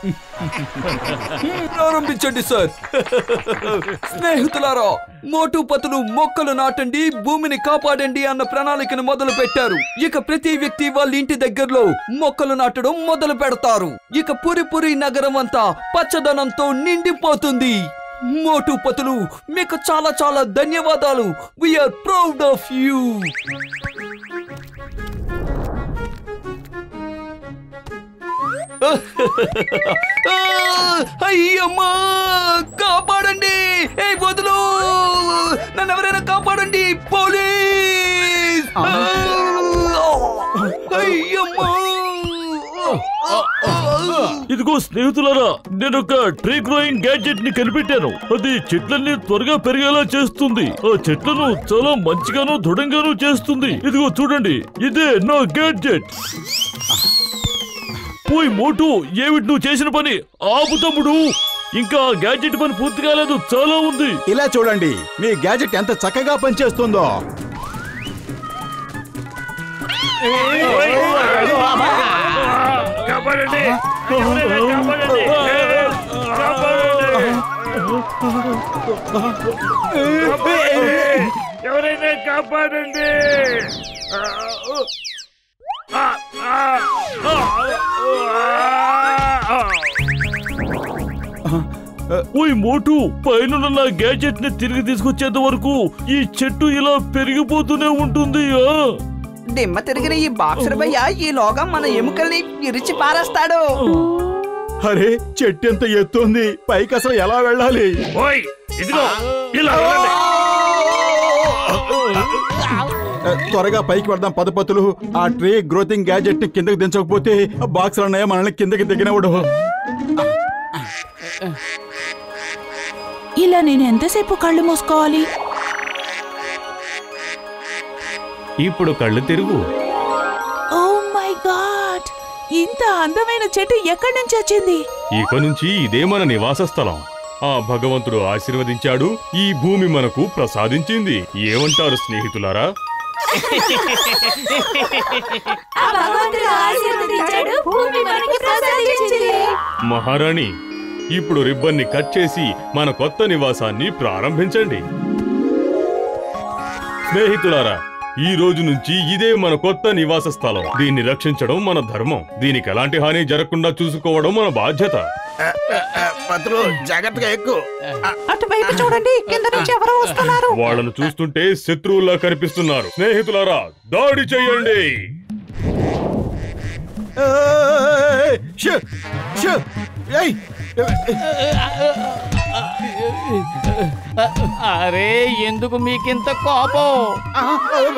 ప్రారంభించండి సార్ స్నేహితులారా మోటు పతులు మొక్కలు నాటండి భూమిని కాపాడండి అన్న ప్రణాళికను మొదలు పెట్టారు ఇక ప్రతి వ్యక్తి వాళ్ళ ఇంటి దగ్గరలో మొక్కలు నాటడం మొదలు పెడతారు ఇక పురిపురి నగరం అంతా పచ్చదనంతో నిండిపోతుంది మోటు పతులు మీకు చాలా చాలా ధన్యవాదాలు వీఆర్ ప్రౌడ్ ఆఫ్ యూ అయ్యమ్మా కాపాడండి ఏ వదులు నన్ను ఎవరైనా కాపాడండి పోలీస్ అయ్యమ్మా ఇదిగో స్నేహితులారా నేను ఒక ట్రీ గ్రోయింగ్ గ్యాడ్జెట్ ని కనిపెట్టాను అది చెట్లన్నీ త్వరగా పెరిగేలా చేస్తుంది ఆ చెట్లను చాలా మంచిగాను దృఢంగాను చేస్తుంది ఇదిగో చూడండి ఇదే నా గ్యాడ్జెట్ పోయి మోటు ఏమిటి నువ్వు చేసిన పని ఆపు తమ్ముడు ఇంకా ఆ గ్యాడ్జెట్ పని పూర్తి కాలేదు చాలా ఉంది ఇలా చూడండి మీ గ్యాజెట్ ఎంత చక్కగా పనిచేస్తుందో కాపాడండి ఎవరైనా కాపాడండి కాపాడండి ఎవరైనా కాపాడండి ఓయ్ మోటు పైన నా గ్యాడ్జెట్ ని తిరిగి తీసుకొచ్చేంత వరకు ఈ చెట్టు ఇలా పెరిగిపోతూనే ఉంటుంది ఆ దిమ్మ తిరిగిన ఈ బాక్సర్ భయ్య ఈలోగా మన ఎముకల్ని విరిచి పారేస్తాడు అరే చెట్టు ఎంత ఎత్తుంది పైకి అసలు ఎలా వెళ్ళాలి ఓయ్ ఇదిగో ఇలా వెళ్ళండి. ఆ, త్వరగా పైకి వెళ్దాం పదపతులు ఆ ట్రీ గ్రోతింగ్ గ్యాజెట్ ని కిందకి దించకపోతే బాక్స్ అన్నయ్య మనల్ని కిందకి దిగినవాడు ఇలా నేను ఎంతసేపు కళ్ళు మూసుకోవాలి ఇప్పుడు కళ్ళు తిరుగు ఓ మై గాడ్ ఇంత అందమైన చెట్టు ఎక్కడి నుంచి వచ్చింది ఇక నుంచి ఇదే మన నివాస స్థలం ఆ భగవంతుడు ఆశీర్వదించాడు ఈ భూమి మనకు ప్రసాదించింది ఏమంటారు స్నేహితులారా మహారాణి ఇప్పుడు రిబ్బన్ని కట్ చేసి మన కొత్త నివాసాన్ని ప్రారంభించండి స్నేహితులారా ఈ రోజు నుంచి ఇదే మన కొత్త నివాస స్థలం దీన్ని రక్షించడం మన ధర్మం దీనికి ఎలాంటి హాని జరగకుండా చూసుకోవడం మన బాధ్యత పత్రులు జాగ్రత్తగా ఎక్కువ అటువైపు చూడండి కింద నుంచి ఎవరో వస్తున్నారు వాళ్ళను చూస్తుంటే శత్రువుల్లా కనిపిస్తున్నారు స్నేహితులారా దాడి చేయండి ఏయ్! షూ! షూ! ఏయ్! అరే ఎందుకు మీకింత కోపం ఆ,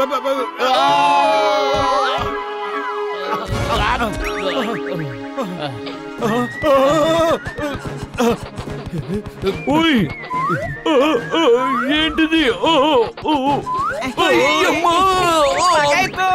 ఓయ్ ఆ, ఆ, ఏంటిది ఓ, ఓ, ఓ. అయ్యమ్మా పగైపో!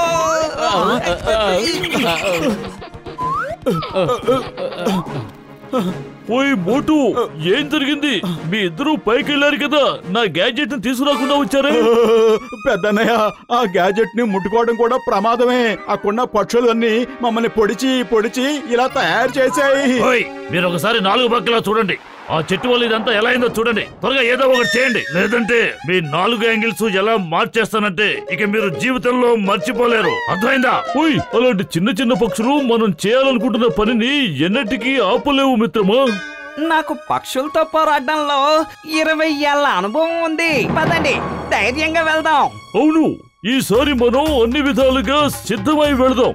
ఓయ్ మోటు ఏం జరిగింది మీ ఇద్దరు పైకి వెళ్ళారు కదా నా గ్యాడ్జెట్ ని తీసుకురాకుండా వచ్చారే పెద్దన్నయ్య ఆ గ్యాజెట్ ని ముట్టుకోవడం కూడా ప్రమాదమే అక్కడున్న పక్షులన్నీ మమ్మల్ని పొడిచి పొడిచి ఇలా తయారు చేశాయి ఓయ్ మీరు ఒకసారి నాలుగు పక్కలా చూడండి ఆ చెట్టు వల్ల ఇదంతా ఎలా అయిందో చూడండి త్వరగా ఏదో ఒకటి చేయండి లేదంటే మీ నాలుగు యాంగిల్స్ ఎలా మార్చేస్తానంటే ఇక మీరు జీవితంలో మర్చిపోలేరు అర్థమైందా ఓయ్ అలాంటి చిన్న చిన్న పక్షులు మనం చేయాలనుకుంటున్న పనిని ఎన్నటికీ ఆపలేవు మిత్రమా నాకు పక్షులతో పోరాడడంలో ఇరవై ఏళ్ల అనుభవం ఉంది పదండి ధైర్యంగా వెళ్దాం అవును ఈసారి మనం అన్ని విధాలుగా సిద్ధమై వెళదాం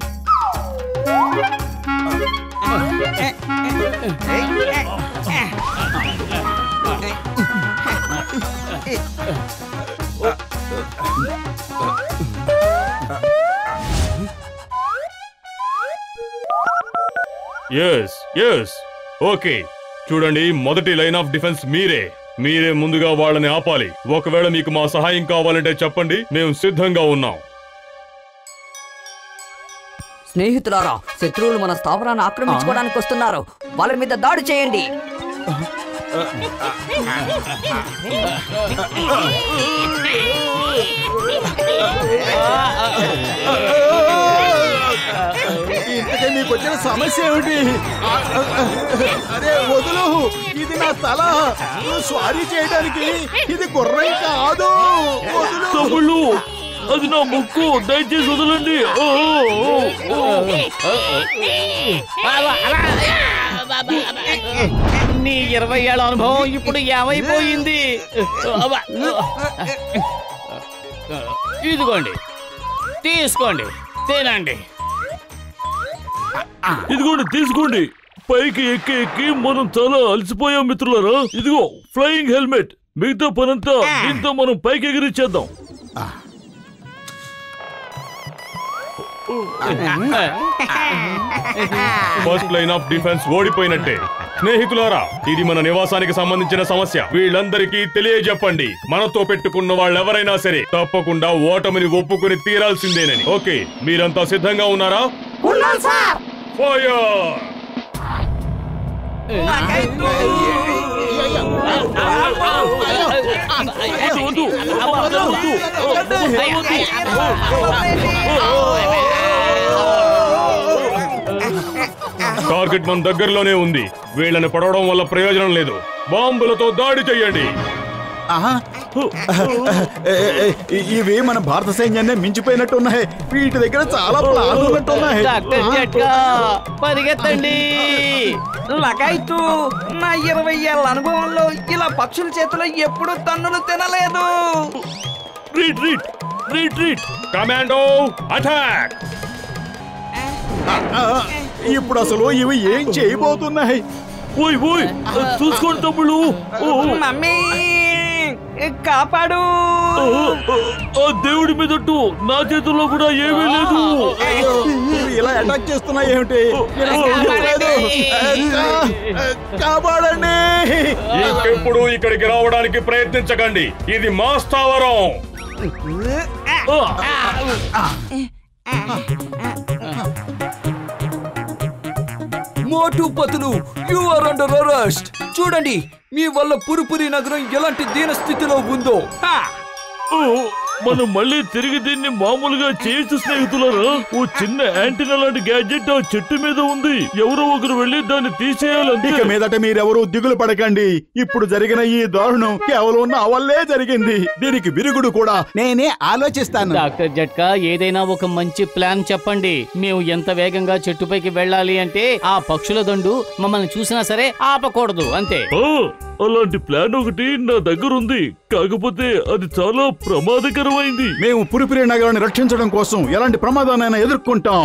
ఎస్ ఎస్ ఓకే చూడండి మొదటి లైన్ ఆఫ్ డిఫెన్స్ మీరే మీరే ముందుగా వాళ్ళని ఆపాలి ఒకవేళ మీకు మా సహాయం కావాలంటే చెప్పండి మేము సిద్ధంగా ఉన్నాం స్నేహితులారా శత్రువులు మన స్థావరాన్ని ఆక్రమించుకోవడానికి వస్తున్నారు వాళ్ళ మీద దాడి చేయండి ఇంతకే మీకు వచ్చిన సమస్య ఏమిటి ఆ, ఆ, ఆ, అరే వదులు ఇది నా తల నువ్వు స్వారీ చేయడానికి ఇది గుర్రం కాదు వదులు తమ్ముళ్ళు అది నా ముక్కు దయచేసి వదలండి ఓ, ఓ, ఓ, ఓ. నీ ఇరవై ఏళ్ళ అనుభవం ఇప్పుడు ఏమైపోయింది అబ్బా. ఇదిగోండి తీసుకోండి తినండి ఇదిగోండి తీసుకోండి పైకి ఎక్కి ఎక్కి మనం చాలా అలసిపోయాం మిత్రులారా ఇదిగో ఫ్లయింగ్ హెల్మెట్ మిగతా పనంతా దీంతో మనం పైకి ఎగిరిచ్చేద్దాం ఫస్ట్ లైన్ ఆఫ్ డిఫెన్స్ ఓడిపోయినట్టే స్నేహితులారా ఇది మన నివాసానికి సంబంధించిన సమస్య వీళ్ళందరికీ తెలియజెప్పండి మనతో పెట్టుకున్న వాళ్ళెవరైనా సరే తప్పకుండా ఓటమిని ఒప్పుకుని తీరాల్సిందేనని ఓకే మీరంతా సిద్ధంగా ఉన్నారా ఫైర్ వద్దు, వద్దు. టార్గెట్ మన దగ్గరలోనే ఉంది వీళ్ళని పడవడం వల్ల ప్రయోజనం లేదు బాంబులతో దాడి చెయ్యండి ఆహా. ఏ, ఏ, ఏ, ఇవి మన భారత సైన్యాన్ని మించిపోయినట్టు ఉన్నాయి వీటి దగ్గర చాలా ప్లాన్లు ఉన్నట్టున్నాయి డాక్టర్ జట్కా పరిగెత్తండి లగాయితు నా ఇరవై ఏళ్ళ అనుభవంలో ఇలా పక్షుల చేతిలో ఎప్పుడు తన్నులు తినలేదు రీట్ రీట్ రీట్ రీట్ కమాండో అటాక్ ఆ, ఇప్పుడు అసలు ఇవి ఏం చేయబోతున్నాయి ఓయ్ ఓయ్ చూసుకోండి తమ్ముళ్ళు ఓ, ఓ. మమ్మీ కాపాడు ఆ, ఆ దేవుడి మీదట్టు నా చేతుల్లో కూడా ఏమీ లేదు అయ్యో, ఇవి ఇలా అటాక్ చేస్తున్నాయి ఏమిటి నేను అసలు చెప్పలేదు. ఆ, కాపాడండి ఇంకెప్పుడు ఇక్కడికి రావడానికి ప్రయత్నించకండి ఇది మా స్థావరం ఆ, Motu Patlu you are under arrest చూడండి మీ వల్ల పురుపురి నగరం ఎలాంటి దీన స్థితిలో ఉందో హా, ఓ, మనం మళ్ళీ తిరిగి దీన్ని మామూలుగా చేయొచ్చు స్నేహితులారా ఓ చిన్న యాంటీనా లాంటి గ్యాడ్జెట్ ఆ చెట్టు మీద ఉంది ఎవరో ఒకరు వెళ్ళి దాన్ని తీసేయాలంటే ఇక మీదట మీరెవరూ దిగులు పడకండి ఇప్పుడు జరిగిన ఈ దారుణం కేవలం నా వల్లే జరిగింది దీనికి విరుగుడు కూడా నేనే ఆలోచిస్తాను డాక్టర్ జట్కా ఏదైనా ఒక మంచి ప్లాన్ చెప్పండి మేము ఎంత వేగంగా చెట్టుపైకి వెళ్ళాలి అంటే ఆ పక్షుల దండు మమ్మల్ని చూసినా సరే ఆపకూడదు అంతే ఆ, అలాంటి ప్లాన్ ఒకటి నా దగ్గర ఉంది కాకపోతే అది చాలా ప్రమాదకరమైంది మేము పురిపిరి నగరాన్ని రక్షించడం కోసం ఎలాంటి ప్రమాదాన్నైనా ఎదుర్కొంటాం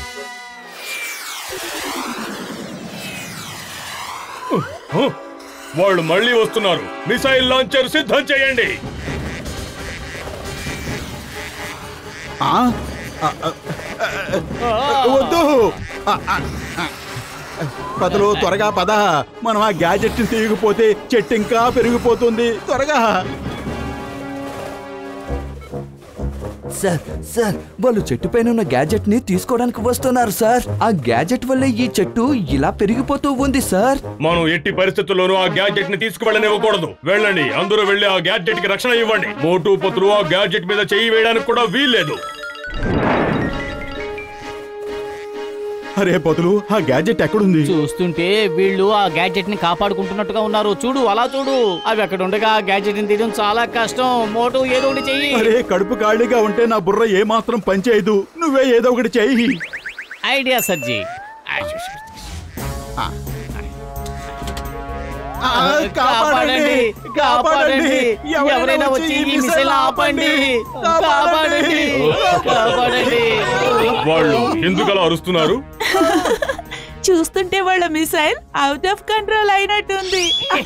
హ! వాళ్ళు మళ్ళీ వస్తున్నారు మిసైల్ లాంచర్ సిద్ధం చేయండి ఆ? ఆ, ఆ, ఆ, వద్దు ఆ, ఆ, ఆ. పదలు త్వరగా పద మనం ఆ గ్యాజెట్ ని తీయకపోతే చెట్టు ఇంకా పెరిగిపోతుంది త్వరగా సార్ సార్ వాళ్ళు చెట్టు పైన ఉన్న గ్యాజెట్ ని తీసుకోవడానికి వస్తున్నారు సార్ ఆ గ్యాజెట్ వల్లే ఈ చెట్టు ఇలా పెరిగిపోతూ ఉంది సార్ మనం ఎట్టి పరిస్థితుల్లోనూ ఆ గ్యాడ్జెట్ ని తీసుకువెళ్ళనివ్వకూడదు వెళ్ళండి అందరూ వెళ్ళి ఆ గ్యాడ్జెట్ కి రక్షణ ఇవ్వండి మోటు పత్రులు ఆ గ్యాడ్జెట్ మీద చేయి వేయడానికి కూడా వీల్లేదు అరే పదులు ఆ గ్యాజెట్ ఎక్కడుంది చూస్తుంటే వీళ్ళు ఆ గ్యాడ్జెట్ ని కాపాడుకుంటున్నట్టుగా ఉన్నారు చూడు అలా చూడు అవి అక్కడ ఉండగా ఆ గ్యాడ్జెట్ ని తీయడం చాలా కష్టం మోటు ఏదో ఒకటి చెయ్యి అరే కడుపు ఖాళీగా ఉంటే నా బుర్ర ఏ మాత్రం పనిచేయదు నువ్వే ఏదో ఒకటి చెయ్యి ఐడియా సర్జీ ఆ, కాపాడండి కాపాడండి ఎవరైనా వచ్చి ఈ మిసైల్ ఆపండి కాపాడండి కాపాడండి వాళ్ళు ఎందుకు అలా అరుస్తున్నారు చూస్తుంటే వాళ్ళ మిసైల్ అవుట్ ఆఫ్ కంట్రోల్ అయినట్టుంది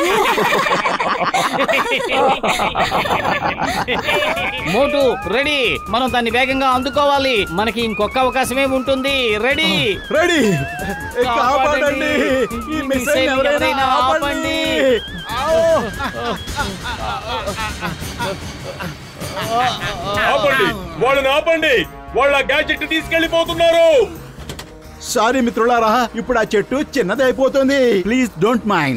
మోటు రెడీ మనం దాన్ని వేగంగా అందుకోవాలి మనకి ఇంకొక అవకాశమే ఉంటుంది రెడీ రెడీ కాపాడండి ఈ మిసైల్ ఎవరైనా ఆపండి ఆపండి వాళ్ళని ఆపండి వాళ్ళ గ్యాడ్జెట్ తీసుకెళ్లిపోతున్నారు సారీ మిత్రులారా ఇప్పుడు ఆ చెట్టు చిన్నదైపోతుంది ప్లీజ్ డోంట్ మైండ్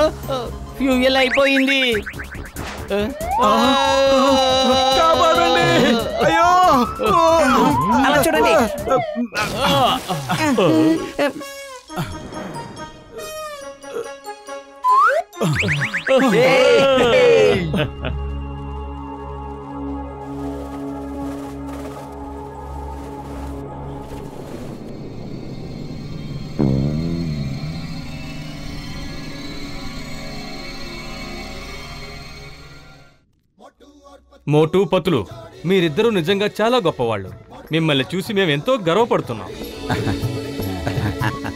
ఫ్యూయల్ అయిపోయింది కాపాడండి అయ్యో అలా చూడండి మోటు పతులు మీరిద్దరూ నిజంగా చాలా గొప్పవాళ్ళు మిమ్మల్ని చూసి మేము ఎంతో గర్వపడుతున్నాం